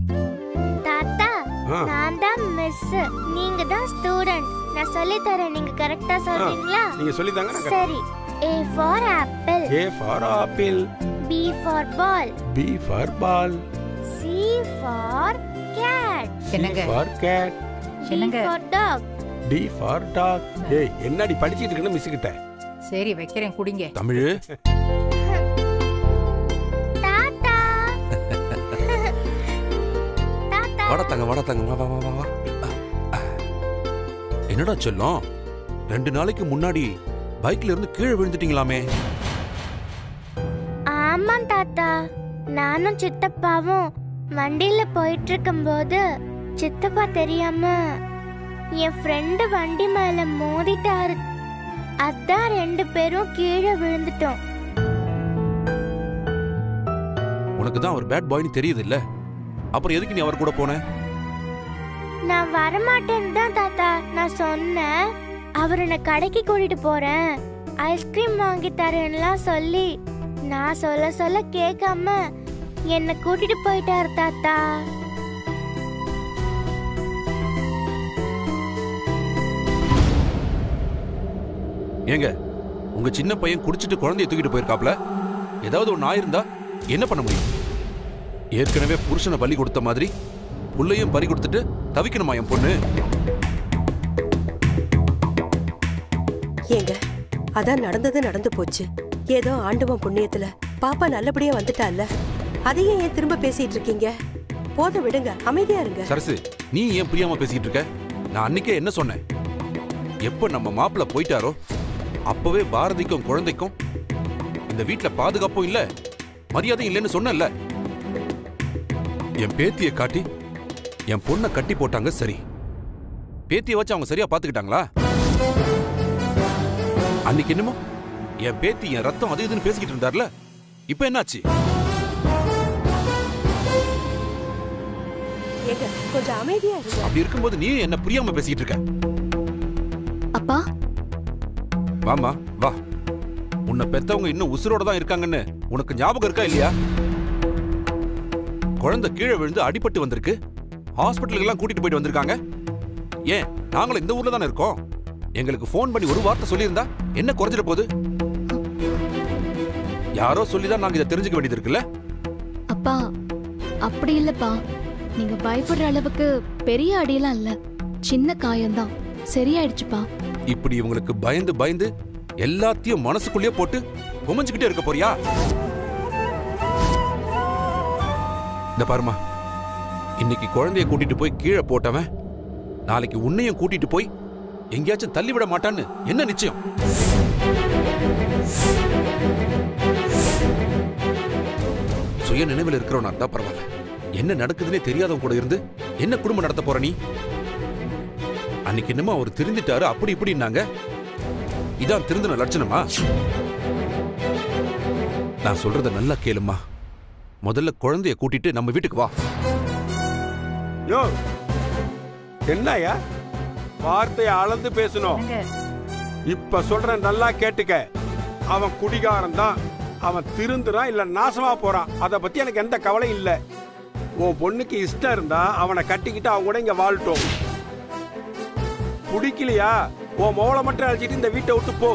தாத்தா ஆ. நான் தான் மிஸ் நீங்க தான் ஸ்டூடெண்ட் நான் சொல்லி தரேன் நீங்க கரெக்டா சொல்றீங்களா நீங்க சொல்லித்தாங்க நான் சரி A for apple A for apple B for ball B for ball C for cat என்னங்க? ஃபார் கேட் டி என்னங்க? For dog D for dog ஏய் என்னடி படிச்சிட்டு இருக்கேன்னு மிஸ் கிட்ட சரி வைக்கிறேன் குடிங்க தமிழ் தாத்தா தாத்தா வாடா தங்க வாடா தங்க வா வா வா வா, வா என்னடா செல்லம் ரெண்டு நாளைக்கு முன்னாடி பைக்ல இருந்து கீழே விழுந்துட்டீங்களாமே ஆமா தாத்தா நானும் சித்தப்பாவும் வண்டியில போயிட்டு இருக்கும்போது சித்தப்பா தெரியாம என் ஃப்ரெண்டு வண்டி மேல மோதிட்டாரு அதான் ரெண்டு பேரும் கீழே விழுந்துட்டோம் உனக்கு தான் அவர் பேட் பாய்னு தெரியுது இல்ல அப்புறம் எதுக்கு நீ அவர் கூட போன நான் வரமாட்டேன்னு தான் தாத்தா நான் சொன்னேன் அவர் என்னை கடைக்கு கூட்டிட்டு போறேன் ஐஸ்கிரீம் வாங்கி தரேன்லாம் சொல்லி நான் சொல்ல சொல்ல கேட்காம என்னை கூட்டிட்டு போயிட்டாரு தாத்தா ஏங்க உங்க சின்ன பையன் குடிச்சிட்டு குழந்தைய தூக்கிட்டு போயிருக்காப்ல ஏதாவது ஒன்று ஆயிருந்தா என்ன பண்ண முடியும் ஏற்கனவே புருஷனை பலி கொடுத்த மாதிரி புள்ளையும் பலி கொடுத்துட்டு தவிக்கணுமா என் பொண்ணு ஏங்க அதான் நடந்தது நடந்து போச்சு ஏதோ ஆண்டவன் புண்ணியத்துல பாப்பா நல்லபடியா வந்துட்டால அதையே ஏன் திரும்ப பேசிட்டு இருக்கீங்க போத விடுங்க அமைதியா இருங்க சரசு நீ ஏன் புரியாம பேசிக்கிட்டு இருக்க நான் அன்னைக்கே என்ன சொன்னேன் எப்ப நம்ம மாப்பிள்ள போயிட்டாரோ அப்பவே பாரதிக்கும் குழந்தைக்கும் இந்த வீட்ல பாதுகாப்பும் இல்ல மரியாதையும் இல்லைன்னு சொன்னேன்ல என் பேத்தியை காட்டி என் பொண்ணை கட்டி போட்டாங்க சரி பேத்தியை வச்சு அவங்க சரியா பாத்துக்கிட்டாங்களா அன்னைக்கு என்னமோ என் பேத்தி என் ரத்தம் அது இதுன்னு பேசிக்கிட்டு இருந்தார்ல இப்ப என்னாச்சு ஏங்க கொஞ்சம் அமைதியா இருங்க அப்படி இருக்கும்போது நீ என்ன புரியாம பேசிக்கிட்டு இருக்க அப்பா வாமா வா உன்னை பெத்தவங்க இன்னும் உசுரோட தான் இருக்காங்கன்னு உனக்கு ஞாபகம் இருக்கா இல்லையா குழந்தை கீழே விழுந்து அடிபட்டு வந்திருக்கு ஹாஸ்பிட்டலுக்கு எல்லாம் கூட்டிட்டு போயிட்டு வந்திருக்காங்க ஏன் நாங்களும் இந்த ஊர்ல தானே இருக்கோம் எங்களுக்கு ஃபோன் பண்ணி ஒரு வார்த்தை சொல்லியிருந்தா என்ன குறைஞ்சிட போகுது யாரோ சொல்லிதான் நாங்க இதை தெரிஞ்சுக்க வேண்டியது இருக்குல்ல அப்பா அப்படி இல்லப்பா நீங்க பயப்படுற அளவுக்கு பெரிய அடியெல்லாம் இல்ல சின்ன காயம்தான் சரியாயிடுச்சுப்பா இப்படி இவங்களுக்கு பயந்து பயந்து எல்லாத்தையும் மனசுக்குள்ளேயே போட்டு குமைஞ்சுக்கிட்டே இருக்க போறியா இந்த பாருமா இன்னைக்கு குழந்தைய கூட்டிட்டு போய் கீழே போட்டவன் நாளைக்கு உன்னையும் கூட்டிட்டு போய் எங்கேயாச்சும் தள்ளி விட மாட்டான்னு என்ன நிச்சயம் சுய நினைவில் இருக்கிறவனா இருந்தா பரவாயில்ல என்ன நடக்குதுன்னே தெரியாதவன் கூட இருந்து என்ன குடும்பம் நடத்த போற நீ அன்னைக்கு என்னமோ அவர் திருந்திட்டாரு அப்படி இப்படின்னாங்க இதான் திருந்தின லட்சணமா நான் சொல்றத நல்லா கேளுமா முதல்ல குழந்தைய கூட்டிட்டு நம்ம வீட்டுக்கு வா யோ என்னய்யா வார்த்தையை அளந்து பேசணும் என்னங்க இப்ப சொல்றேன் நல்லா கேட்டுக்க அவன் குடிகாரன் தான் அவன் திருந்துறான் இல்ல நாசமா போறான் அத பத்தி எனக்கு எந்த கவலையும் இல்ல உன் பொண்ணுக்கு இஷ்டம் இருந்தா அவனை கட்டிக்கிட்டு அவங்க கூட இங்க வாழட்டும் பிடிக்கலையா உன் மோளை மட்டும் அழைச்சிட்டு இந்த வீட்டை விட்டு போ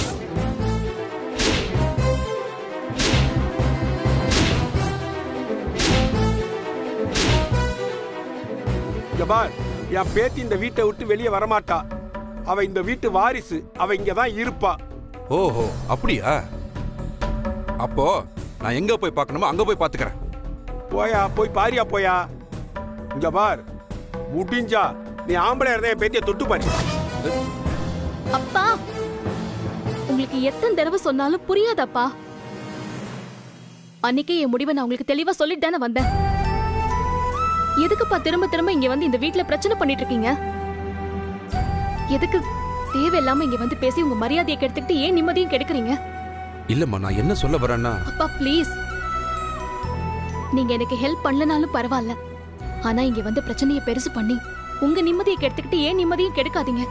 இங்க பார் என் பேத்தி இந்த வீட்டை விட்டு வெளியே வரமாட்டா அவ இந்த வீட்டு வாரிசு அவ இங்க தான் இருப்பா ஓஹோ அப்படியா அப்போ நான் எங்க போய் பார்க்கணுமோ அங்க போய் பாத்துக்கிறேன் போயா போய் பாரியா போயா இங்க பார் முடிஞ்சா நீ ஆம்பளை இருந்தா என் பேத்திய தொட்டு பாரு அப்பா உங்களுக்கு எத்தனை தடவை சொன்னாலும் புரியாதப்பா அன்னைக்கே என் முடிவை நான் உங்களுக்கு தெளிவா சொல்லிட்டு தானே வந்தேன் எதுக்குப்பா திரும்ப திரும்ப இங்க வந்து இந்த வீட்ல பிரச்சனை பண்ணிட்டு இருக்கீங்க எதுக்கு தேவையில்லாம இங்க வந்து பேசி உங்க மரியாதையை கெடுத்துக்கிட்டு ஏன் நிம்மதியும் கெடுக்குறீங்க இல்லம்மா நான் என்ன சொல்ல வரேன்னா அப்பா ப்ளீஸ் நீங்க எனக்கு ஹெல்ப் பண்ணலனாலும் பரவாயில்ல ஆனா இங்க வந்து பிரச்சனையை பெருசு பண்ணி உங்க நிம்மதியை கெடுத்துக்கிட்டு ஏன் நிம்மதியும் கெடுக்காதீங்க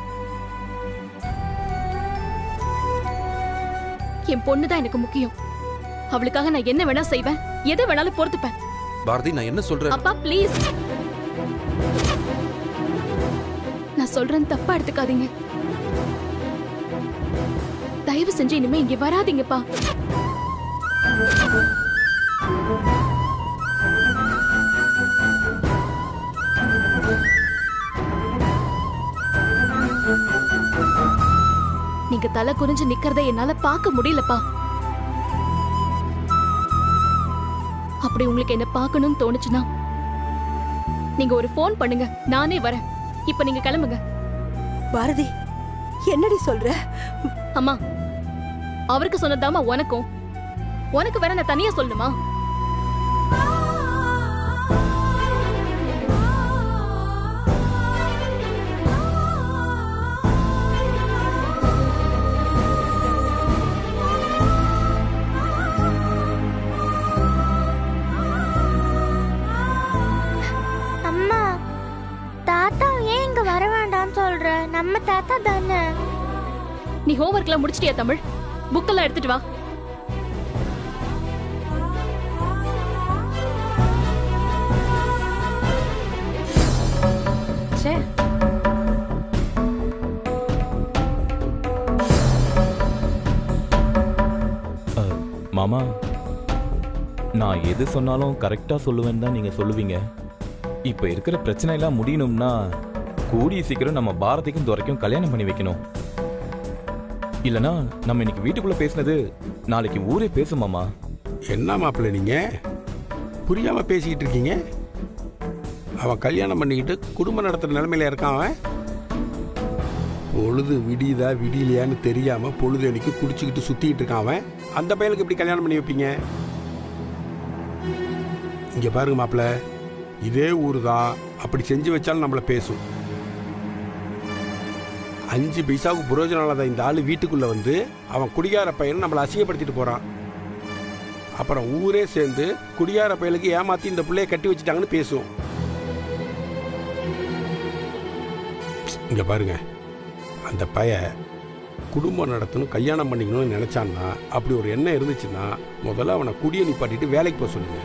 என் பொண்ணு தான் எனக்கு முக்கியம் அவளுக்காக நான் என்ன வேணா செய்வேன் எதை வேணாலும் பொறுத்துப்பேன் பாரதி நான் என்ன சொல்றேன் அப்பா ப்ளீஸ் நான் சொல்றேன் தப்பா எடுத்துக்காதீங்க தயவு செஞ்சு இனிமே இங்க வராதீங்கப்பா நீங்க தலை குனிஞ்சு நிக்கிறத என்னால பார்க்க முடியலப்பா அப்படி உங்களுக்கு என்ன பார்க்கணும்னு தோணுச்சுன்னா நீங்க ஒரு ஃபோன் பண்ணுங்க நானே வரேன் இப்ப நீங்க கிளம்புங்க பாரதி என்னடி சொல்ற அம்மா அவருக்கு சொன்னதாமா உனக்கும் உனக்கு வேற நான் தனியா சொல்லணுமா அம்மா தாத்தா ஏன் இங்க வர வேண்டாம்னு சொல்ற நம்ம தாத்தா தானே நீ ஹோம்ஒர்க்லாம் முடிச்சிட்டியா தமிழ் புக்கெல்லாம் எடுத்துட்டு வா ச்சே மாமா நான் எது சொன்னாலும் கரெக்டாக சொல்லுவேன்னு தான் நீங்கள் சொல்லுவீங்க இப்போ இருக்கிற பிரச்சனை எல்லாம் முடியணும்னா கூடிய சீக்கிரம் நம்ம பாரதிக்கும் துரைக்கும் கல்யாணம் பண்ணி வைக்கணும் இல்லனா நம்ம இன்னைக்கு வீட்டுக்குள்ள பேசினது நாளைக்கு ஊரே பேசுமாமா என்ன மாப்பிள்ளை நீங்க புரியாம பேசிக்கிட்டு இருக்கீங்க அவன் கல்யாணம் பண்ணிக்கிட்டு குடும்பம் நடத்துற நிலைமையில இருக்கான் அவன் பொழுது விடியுதா விடியலையான்னு தெரியாம பொழுது அன்னைக்கு குடிச்சுக்கிட்டு சுத்திக்கிட்டு இருக்கான் அவன் அந்த பையனுக்கு எப்படி கல்யாணம் பண்ணி வைப்பீங்க இங்க பாருங்க மாப்பிள்ள இதே ஊர் தான் அப்படி செஞ்சு வச்சாலும் நம்மள பேசும் அஞ்சு பைசாவுக்கு புரோஜனம் இல்லாத இந்த ஆளு வீட்டுக்குள்ள வந்து அவன் குடிகார பையனை நம்மளை அசிங்கப்படுத்திட்டு போறான் அப்புறம் ஊரே சேர்ந்து குடியார பயலுக்கு ஏமாத்தி இந்த பிள்ளைய கட்டி வச்சுட்டாங்கன்னு பேசுவோம் இங்க பாருங்க அந்த பைய குடும்பம் நடத்தணும் கல்யாணம் பண்ணிக்கணும்னு நினைச்சான்னா அப்படி ஒரு எண்ணம் இருந்துச்சுன்னா முதல்ல அவனை குடிய நிப்பாட்டிட்டு வேலைக்கு போக சொல்லுங்க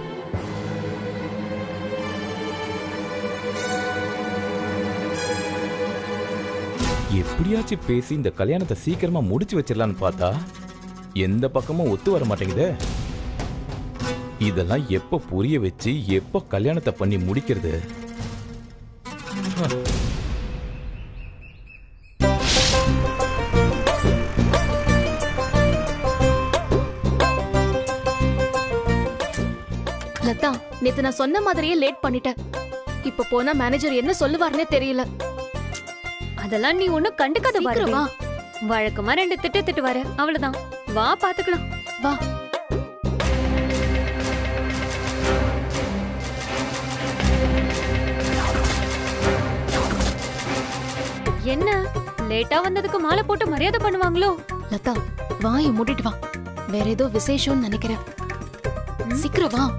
எப்படியாச்சும் பேசி இந்த கல்யாணத்தை சீக்கிரமா முடிச்சு வச்சிடலான்னு பார்த்தா எந்த பக்கமும் ஒத்து வர மாட்டேங்குதே இதெல்லாம் எப்ப புரிய வச்சு எப்ப கல்யாணத்தை பண்ணி முடிக்கிறது லதா நேத்து நான் சொன்ன மாதிரியே லேட் பண்ணிட்டேன் இப்ப போனா மேனேஜர் என்ன சொல்லுவாருன்னே தெரியல அதெல்லாம் நீ ஒண்ணும் கண்டுக்காத சீக்கிரம் பாரதி வா வழக்கமா ரெண்டு திட்டு திட்டு வர அவ்வளவுதான் வா பாத்துக்கலாம் வா என்ன லேட்டா வந்ததுக்கு மாலை போட்டு மரியாதை பண்ணுவாங்களோ லதா வாயை மூடிட்டு வா வேற ஏதோ விசேஷம்னு நினைக்கிறேன் சீக்கிரம் வா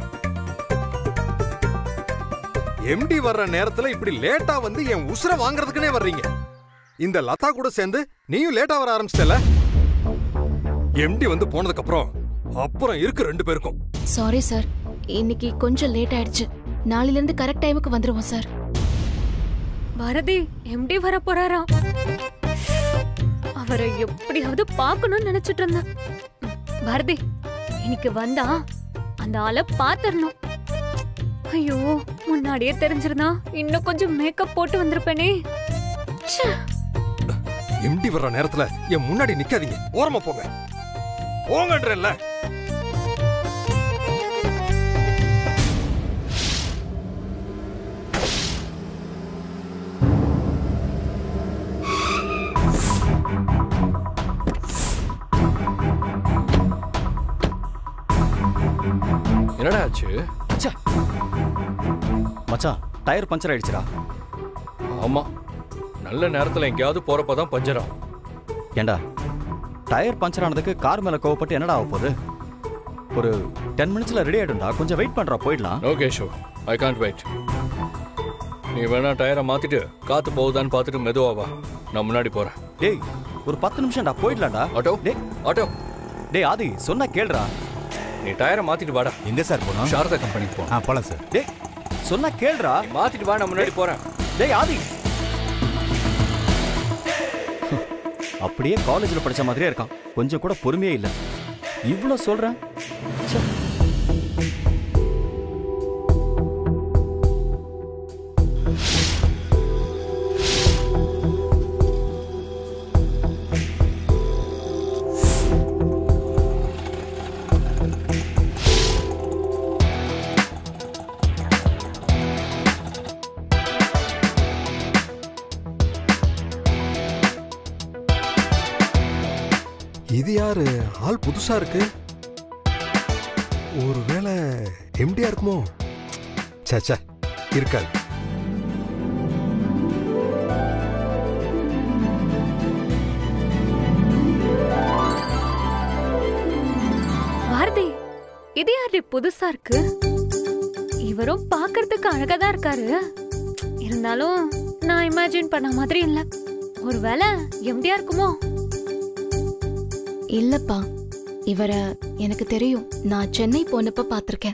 எம்டி வர்ற நேரத்துல இப்படி லேட்டா வந்து என் உசுர வாங்குறதுக்குனே வர்றீங்க இந்த லதா கூட சேர்ந்து நீயும் லேட்டா வர ஆரம்பிச்சிட்டல எம்டி வந்து போனதுக்கு அப்புறம் அப்புறம் இருக்கு ரெண்டு பேருக்கும் சாரி சார் இன்னைக்கு கொஞ்சம் லேட் ஆயிடுச்சு நாளையில இருந்து கரெக்ட் டைமுக்கு வந்துருவோம் சார் பாரதி எம்டி வர போறாராம் அவரை எப்படியாவது பார்க்கணும்னு நினைச்சிட்டு இருந்தேன் பாரதி இன்னைக்கு வந்தா அந்த ஆளை பாத்துறணும் ஐயோ முன்னாடியே தெரிஞ்சிருந்தா இன்னும் கொஞ்சம் மேக்கப் போட்டு வந்திருப்பேனே ச்சே. எம்டி வர்ற நேரத்துல என் முன்னாடி நிக்காதீங்க ஓரமா போங்க போங்கன்றல்ல என்னடா ஆச்சு மச்சான் டயர் பஞ்சர் ஆயிடுச்சுடா ஆமா நல்ல நேரத்துல எங்கேயாவது போறப்ப தான் பஞ்சரம் ஏண்டா டயர் பஞ்சர் ஆனதுக்கு கார் மேல கோவப்பட்டு என்னடா ஆக போகுது ஒரு டென் மினிட்ஸ்ல ரெடி ஆயிடும்டா கொஞ்சம் வெயிட் பண்றா போயிடலாம் okay so I can't wait நீ வேணா டயரை மாத்திட்டு காத்து போகுதான்னு பார்த்துட்டு மெதுவா வா நான் முன்னாடி போறேன் டேய் ஒரு பத்து நிமிஷம்டா போயிடலாம்டா ஆட்டோ டேய் ஆட்டோ டேய் ஆதி சொன்னா கேளுடா நீ டயரை மாத்திட்டு வாடா எங்க சார் போனோம் சாரதா கம்பெனிக்கு போ ஆ போலாம் சார் டேய் சொன்னா கேளுடா மாத்திட்டு வா நான் முன்னாடி போறேன் டேய் ஆதி அப்படியே காலேஜ்ல படிச்ச மாதிரியே இருக்கான் கொஞ்சம் கூட பொறுமையே இல்ல இவ்ளோ சொல்றேன் ச்சே. இது யாரு ஆள் புதுசா இருக்கு ஒருவேளை எம்டியா இருக்குமோ ச்சே ச்சே இருக்காது பாரதி இது யாரு புதுசா இருக்கு இவரும் பார்க்கறதுக்கு அழகா தான் இருக்காரு இருந்தாலும் நான் இமேஜின் பண்ண மாதிரி இல்ல ஒருவேளை எம்டியா இருக்குமோ இல்லப்பா இவர எனக்கு தெரியும் நான் சென்னை போனப்ப பாத்திருக்கேன்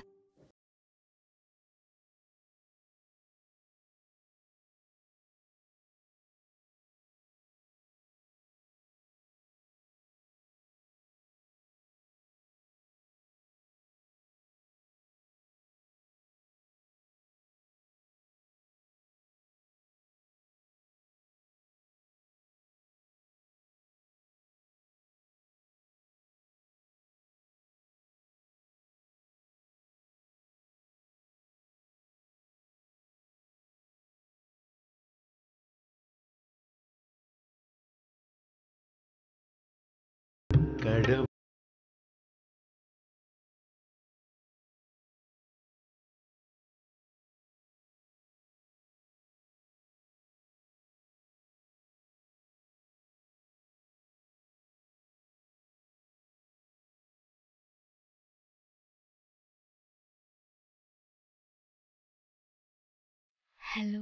ஹலோ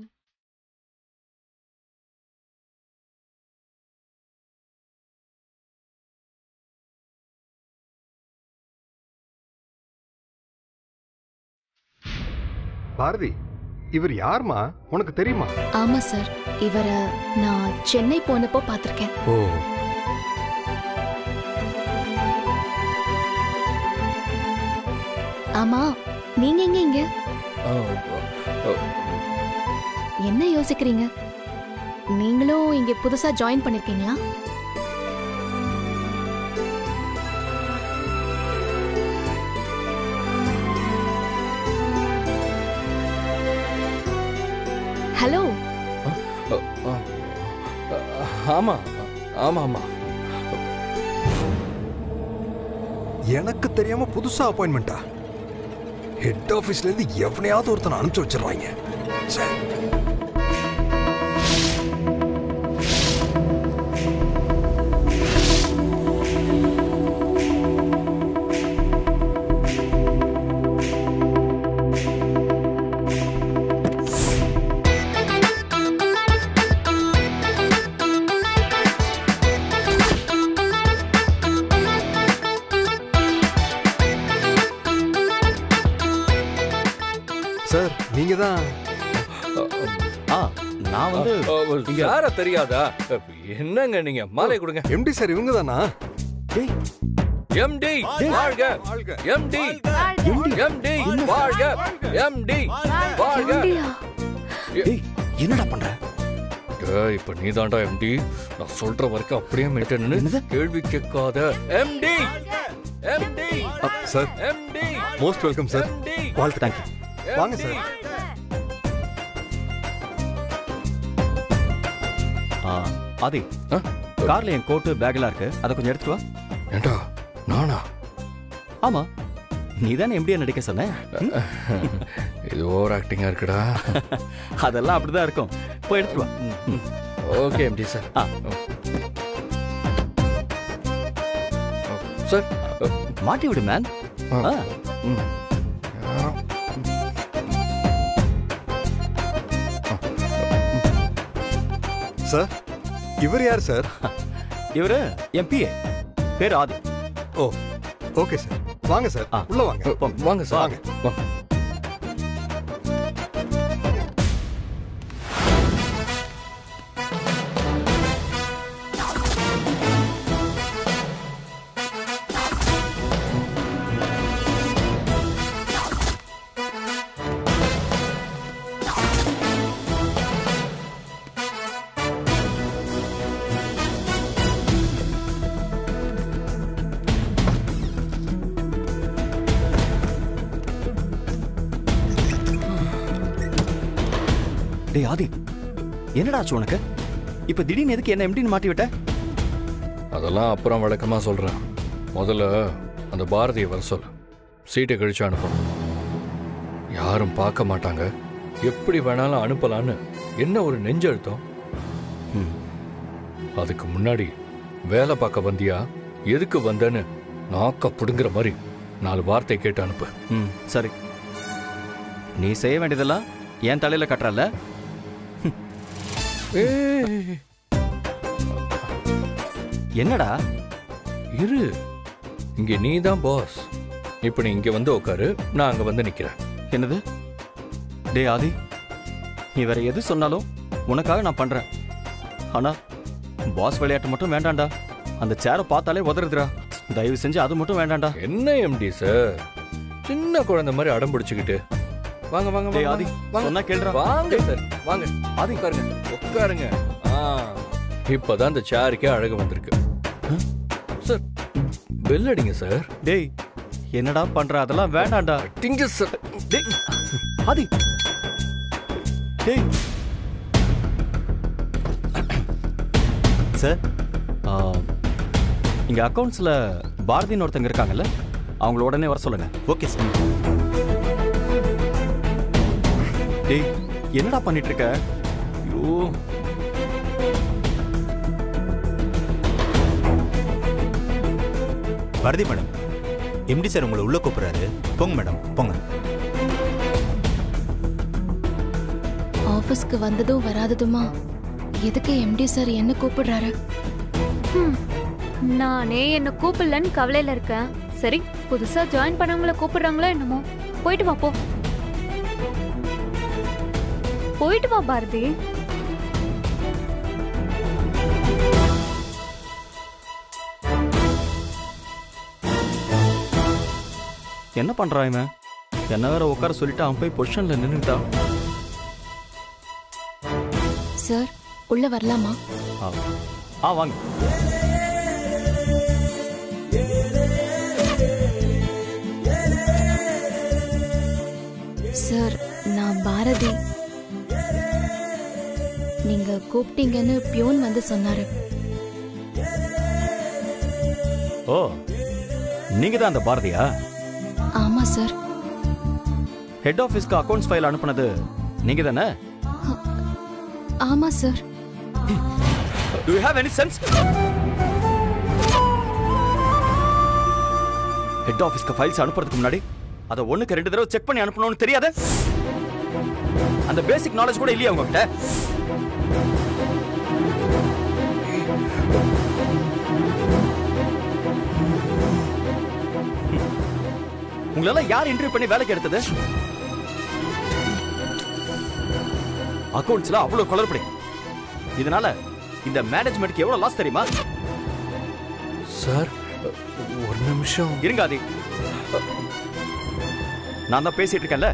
பாரதி இவர் யாருமா உனக்கு தெரியுமா ஆமா சார் இவர நான் சென்னை போனப்போ பாத்திருக்கேன் ஓ ஆமா நீங்க எங்க இங்க ஆ, ஆ, என்ன யோசிக்கிறீங்க நீங்களும் இங்க புதுசா ஜாயின் பண்ணிருக்கீங்களா ஹலோ ஆ, ஆ, ஆ, ஆமா ஆமா ஆமா எனக்கு தெரியாம புதுசா அப்பாயின்மெண்டா ஹெட் ஆபீஸ்ல இருந்து எவனையாவது ஒருத்தனை அனுப்பிச்சு வச்சிடுறாங்க ச்சே. சார் நீங்க தான் ஆ நான் வந்து இங்க யார தெரியாதா என்னங்க நீங்க மாலை கொடுங்க எம்டி சார் இவங்க தானா டேய் எம்டி வாழ்க எம்டி எம்டி வாழ்க எம்டி வாழ்க எம்டியா டேய் என்னடா பண்ற டேய், இப்ப நீதான்டா எம்டி நான் சொல்ற வரைக்கும் அப்படியே மெயின்டைன் என்னது? கேள்வி கேட்காத MD MD sir MD most welcome sir MD வாழ்த்து தேங்க்யூ வாங்க சார் ஆ ஆதி ஆ? கார்ல என் கோட்டு பேக்லாம் இருக்கு அதை கொஞ்சம் எடுத்துட்டு வா ஏண்டா நானா ஆமா நீ தானே எம்டியா நடிக்க சொன்ன ம்? இது ஓவர் ஆக்டிங்கா இருக்குடா அதெல்லாம் அப்படிதான் இருக்கும் போய் எடுத்துட்டு வா ம், ம். ஓகே எம்டி சார் ஆ. சார் மாட்டி விடு மேன் ஆ. ஆ ம். ஆ. சார் இவர் யார் சார் இவரு என் பிஏ பேர் ஆதி ஓ ஓகே சார் வாங்க சார் ஆ. உள்ள வாங்க வாங்க சார் வாங்க. வாங்க டேய் ஆதி என்னடா ஆச்சு உனக்கு இப்ப திடீர்னு எதுக்கு என்ன எம்டின்னு மாட்டி விட்ட அதெல்லாம் அப்புறம் விளக்கமா சொல்றேன் முதல்ல அந்த பாரதியை வர சொல்லு சீட்டை கழிச்சு அனுப்பணும் யாரும் பார்க்க மாட்டாங்க எப்படி வேணாலும் அனுப்பலான்னு என்ன ஒரு நெஞ்செழுத்தம் ம். அதுக்கு முன்னாடி வேலை பார்க்க வந்தியா எதுக்கு வந்தேன்னு நாக்க புடுங்குற மாதிரி நாலு வார்த்தை கேட்டு அனுப்பு ம் சரி நீ செய்ய வேண்டியதெல்லாம் என் தலையில கட்டுறல்ல ஏய், என்னடா இரு இங்க நீ தான் பாஸ் இப்போ நீ இங்க வந்து உட்காரு நான் அங்க வந்து நிக்கிறேன் என்னது டேய் ஆதி நீ வேற எது சொன்னாலும் உனக்காக நான் பண்றேன் ஆனா பாஸ் விளையாட்டு மட்டும் வேண்டாம்டா அந்த சேரை பார்த்தாலே உதறுதுடா தயவு செஞ்சு அது மட்டும் வேண்டாம்டா என்ன எம்டி சார் சின்ன குழந்தை மாதிரி அடம் பிடிச்சுக்கிட்டு வாங்க வாங்க டேய் வாங்க, ஆதி வாங்க சொன்னா கேளுடா வாங்க சார் வாங்க ஆதி உட்காருங்க உட்காருங்க ஆ இப்பதான் இந்த சேருக்கே அழகு வந்திருக்கு சார் பெல் அடிங்க சார் டேய் என்னடா பண்ற அதெல்லாம் வேண்டாம்டா டிங்க சார் டேய் ஆதி டேய் சார் இங்க அக்கவுண்ட்ஸ்ல பாரதின்னு ஒருத்தங்க இருக்காங்கல்ல அவங்கள உடனே வர சொல்லுங்க ஓகே சார் டேய் என்னடா பண்ணிட்டு இருக்க ஐயோ பாரதி மேடம் எம்டி சார் உங்களை உள்ள கூப்பிடுறாரு போங்க மேடம் போங்க ஆபீஸ்க்கு வந்ததும் வராததுமா எதுக்கு எம்டி சார் என்ன கூப்பிடுறாரு ஹம், நானே என்ன கூப்பிடலன்னு கவலையில இருக்கேன் சரி புதுசா ஜாயின் பண்ணவங்கள கூப்பிடுறாங்களோ என்னமோ போயிட்டு வா போ போயிட்டு வா பாரதி என்ன பண்றான் இவன் என்ன வேற உட்கார சொல்லிட்டு அவன் போய் பொசிஷன்ல நின்னுட்டான் சார் உள்ள வரலாமா ஆ. ஆ வாங்க சார் நான் பாரதி நீங்க கூப்பிட்டீங்கன்னு பியோன் வந்து சொன்னாரு ஓ நீங்க தான் அந்த பாரதியா ஆமா சார் ஹெட் ஆபீஸ்க்கு அக்கவுண்ட்ஸ் ஃபைல் அனுப்புனது நீங்க தானே ஆமா sir do you have any sense head ஆபீஸ்க்கு ஃபைல்ஸ் அனுப்புறதுக்கு முன்னாடி அதை ஒண்ணுக்கு ரெண்டு தடவை செக் பண்ணி அனுப்பணும்னு தெரியாத அந்த பேசிக் நாலேஜ் கூட இல்லையா உங்ககிட்ட உங்களெல்லாம் யார் இன்டர்வியூ பண்ணி வேலைக்கு எடுத்தது அக்கவுண்ட்ஸ்ல அவ்வளவு குளறுபடி இதனால இந்த மேனேஜ்மெண்ட்க்கு எவ்வளவு லாஸ் தெரியுமா சார் ஒரு நிமிஷம் இருங்க ஆதி நான் தான் பேசிட்டு இருக்கேன்ல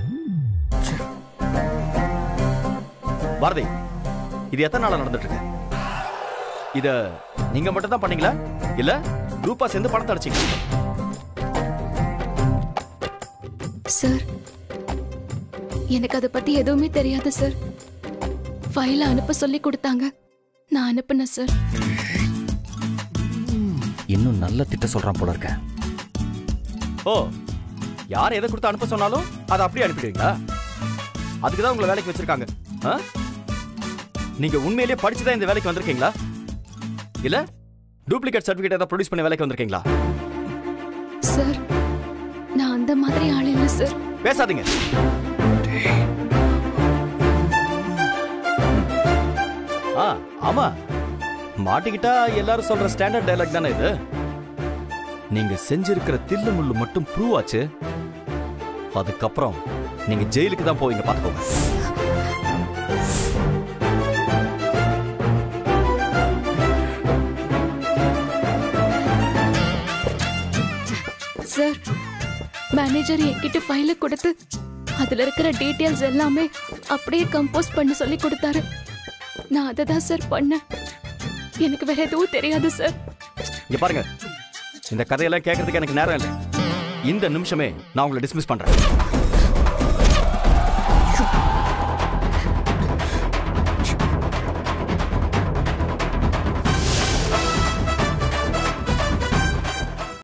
பாரதி இது எத்தனை நாளா நடந்துட்டு இருக்கு இத நீங்க மட்டும் தான் பண்ணீங்களா இல்ல குரூப்பா சேர்ந்து பணத்தை அடிச்சீங்க சார் எனக்கு அதை பத்தி எதுவுமே தெரியாது சார் ஃபைல அனுப்ப சொல்லி கொடுத்தாங்க நான் அனுப்புனேன் சார் இன்னும் நல்ல திட்ட சொல்றான் போல இருக்க ஓ யார் எதை கொடுத்து அனுப்ப சொன்னாலும் அதை அப்படியே அனுப்பிடுவீங்களா அதுக்கு தான் உங்களை வேலைக்கு வச்சிருக்காங்க ஆ? நீங்க உண்மையிலேயே படிச்சு தான் இந்த வேலைக்கு வந்திருக்கீங்களா இல்ல டூப்ளிகேட் சர்டிபிகேட் ஏதாவது ப்ரொடியூஸ் பண்ணி வேலைக்கு வந்திருக்கீங்களா சார் நான் அந்த மாதிரி ஆள் இல்லை சார் பேசாதீங்க ஆ ஆமா மாட்டிக்கிட்டா எல்லாரும் சொல்ற ஸ்டாண்டர்ட் டயலாக் தானே இது நீங்க செஞ்சிருக்கிற தில்லு முள்ளு மட்டும் ப்ரூவ் ஆச்சு அதுக்கப்புறம் நீங்க ஜெயிலுக்கு தான் போவீங்க பாத்துக்கோங்க சார் மேனேஜர் என்கிட்ட ஃபைல கொடுத்து அதுல இருக்கிற டீடைல்ஸ் எல்லாமே அப்படியே கம்போஸ் பண்ண சொல்லி கொடுத்தாரு நான் அதை தான் சார் பண்ணேன் எனக்கு வேற எதுவும் தெரியாது சார் இங்க பாருங்க இந்த கதையெல்லாம் கேட்கறதுக்கு எனக்கு நேரம் இல்லை இந்த நிமிஷமே நான் உங்களை டிஸ்மிஸ் பண்றேன்